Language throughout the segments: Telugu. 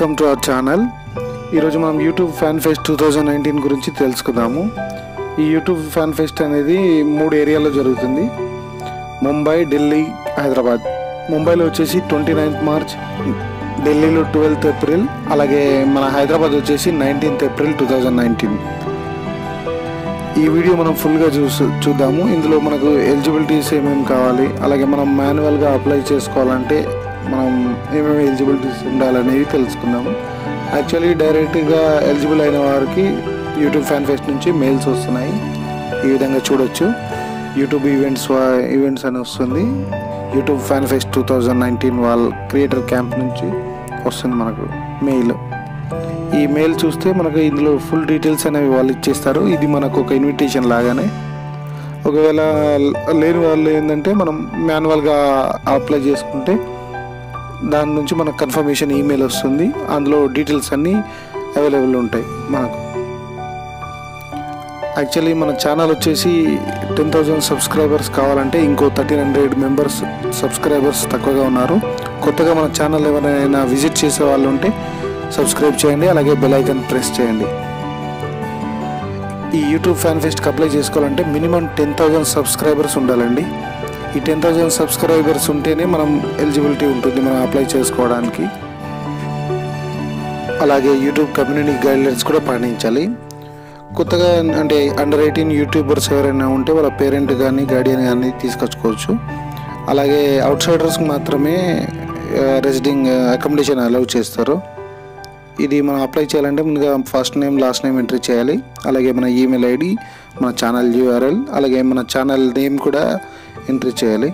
వెల్కమ్ టు అవర్ ఛానల్ ఈరోజు మనం YouTube fan fest two thousand nineteen గురించి తెలుసుకుందాము ఈ యూట్యూబ్ ఫ్యాన్ ఫెస్ట్ అనేది మూడు ఏరియాలో జరుగుతుంది ముంబై ఢిల్లీ హైదరాబాద్ ముంబైలో వచ్చేసి ట్వంటీ నైన్త్ మార్చ్ ఢిల్లీలో ట్వెల్త్ ఏప్రిల్ అలాగే మన హైదరాబాద్ వచ్చేసి nineteenth April two thousand nineteen ఈ వీడియో మనం ఫుల్గా చూసి చూద్దాము ఇందులో మనకు ఎలిజిబిలిటీస్ ఏమేమి కావాలి అలాగే మనం మాన్యువల్గా అప్లై చేసుకోవాలంటే మనం ఏమేమి ఎలిజిబిలిటీస్ ఉండాలనేవి తెలుసుకుందాము యాక్చువల్లీ డైరెక్ట్గా ఎలిజిబుల్ అయిన వారికి యూట్యూబ్ ఫ్యాన్ ఫెస్ట్ నుంచి మెయిల్స్ వస్తున్నాయి ఈ విధంగా చూడొచ్చు యూట్యూబ్ ఈవెంట్స్ ఈవెంట్స్ అని వస్తుంది YouTube fan fest two thousand nineteen వాళ్ళ క్రియేటర్ క్యాంప్ నుంచి వస్తుంది మనకు మెయిల్ ఈ మెయిల్ చూస్తే మనకు ఇందులో ఫుల్ డీటెయిల్స్ అనేవి వాళ్ళు ఇచ్చేస్తారు ఇది మనకు ఒక ఇన్విటేషన్ లాగానే ఒకవేళ లేని వాళ్ళు ఏంటంటే మనం మాన్యువల్గా అప్లై చేసుకుంటే దాని నుంచి మనకు కన్ఫర్మేషన్ ఈమెయిల్ వస్తుంది అందులో డీటెయిల్స్ అన్నీ అవైలబుల్ ఉంటాయి మనకు యాక్చువల్లీ మన ఛానల్ వచ్చేసి టెన్ థౌజండ్ సబ్స్క్రైబర్స్ కావాలంటే ఇంకో థర్టీన్ హండ్రెడ్ మెంబర్స్ సబ్స్క్రైబర్స్ తక్కువగా ఉన్నారు కొత్తగా మన ఛానల్ ఎవరైనా విజిట్ చేసే వాళ్ళు ఉంటే సబ్స్క్రైబ్ చేయండి అలాగే బెల్ ఐకాన్ ప్రెస్ చేయండి ఈ యూట్యూబ్ ఫ్యాన్ ఫెస్ట్కి అప్లై చేసుకోవాలంటే మినిమం టెన్ థౌజండ్ సబ్స్క్రైబర్స్ ఉండాలండి ఈ టెన్ థౌజండ్ సబ్స్క్రైబర్స్ ఉంటేనే మనం ఎలిజిబిలిటీ ఉంటుంది మనం అప్లై చేసుకోవడానికి అలాగే యూట్యూబ్ కమ్యూనిటీ గైడ్లైన్స్ కూడా పాటించాలి కొత్తగా అంటే అండర్ ఎయిటీన్ యూట్యూబర్స్ ఎవరైనా ఉంటే వాళ్ళ పేరెంట్ కానీ గార్డియన్ కానీ తీసుకొచ్చుకోవచ్చు అలాగే అవుట్ సైడర్స్కి మాత్రమే రెసిడింగ్ అకామిడేషన్ అలౌ చేస్తారు ఇది మనం అప్లై చేయాలంటే ముందుగా first name last name entry చేయాలి అలాగే మన ఈమెయిల్ ఐడి మన ఛానల్ యూఆర్ఎల్ అలాగే మన ఛానల్ నేమ్ కూడా ఎంట్రీ చేయాలి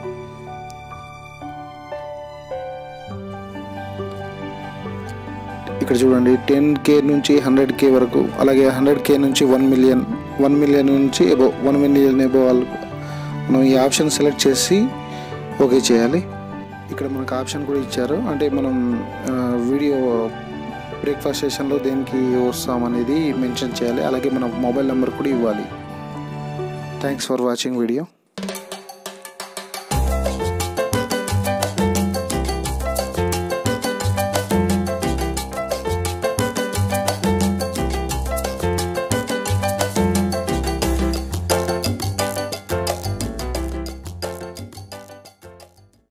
ఇక్కడ చూడండి టెన్ కే నుంచి హండ్రెడ్ కే వరకు అలాగే హండ్రెడ్ కే నుంచి వన్ మిలియన్ వన్ మిలియన్ నుంచి ఎబో వన్ మిలియన్ ఎబో వాళ్ళు మనం ఈ ఆప్షన్ సెలెక్ట్ చేసి ఓకే చేయాలి ఇక్కడ మనకు ఆప్షన్ కూడా ఇచ్చారు అంటే మనం ఆ, వీడియో బ్రేక్ఫాస్ట్ సెషన్లో దేనికి వస్తాం అనేది మెన్షన్ చేయాలి అలాగే మన మొబైల్ నెంబర్ కూడా ఇవ్వాలి థ్యాంక్స్ ఫర్ వాచింగ్ వీడియో